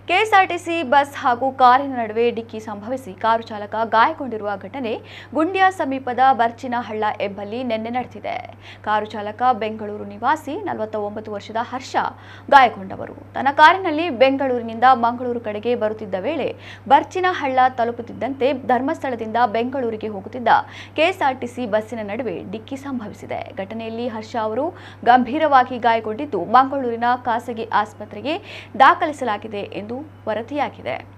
KSRTC bus ಹಾಗೂ ಕಾರಿನ ನಡುವೆ ಡಿಕ್ಕಿ ಸಂಭವಿಸಿ ಕಾರು ಚಾಲಕ ಗಾಯಗೊಂಡಿರುವ ಘಟನೆ ಗುಂಡ್ಯ ಸಮೀಪದ ಬರ್ಚಿನಹಳ್ಳ ಎಂಬಲ್ಲಿ ನಿನ್ನೆ ನಡೆದಿದೆ ಕಾರು ಚಾಲಕ ಬೆಂಗಳೂರು ನಿವಾಸಿ ನಲವತ್ತ ಒಂಬತ್ತು ವರ್ಷದ ಹರ್ಷ ಗಾಯಗೊಂಡವರು ತನ್ನ ಕಾರಿನಲ್ಲಿ ಬೆಂಗಳೂರಿನಿಂದ ಮಂಗಳೂರು ಕಡೆಗೆ ಬರುತ್ತಿದ್ದ ವೇಳೆ ಬರ್ಚಿನಹಳ್ಳ ತಲುಪುತ್ತಿದ್ದಂತೆ ಧರ್ಮಸ್ಥಳದಿಂದ ಬೆಂಗಳೂರಿಗೆ ಹೋಗುತ್ತಿದ್ದ ಕೆಎಸ್ಆರ್ಟಿಸಿ ಬಸ್ಸಿನ ನಡುವೆ ಡಿಕ್ಕಿ ಸಂಭವಿಸಿದೆ ಘಟನೆಯಲ್ಲಿ ಹರ್ಷ ಅವರು ಗಂಭೀರವಾಗಿ ಗಾಯಗೊಂಡಿದ್ದು ಮಂಗಳೂರಿನ ಖಾಸಗಿ ಆಸ್ಪತ್ರೆಗೆ ದಾಖಲಿಸಲಾಗಿದೆ ಎಂದು ವರದಿಯಾಗಿದೆ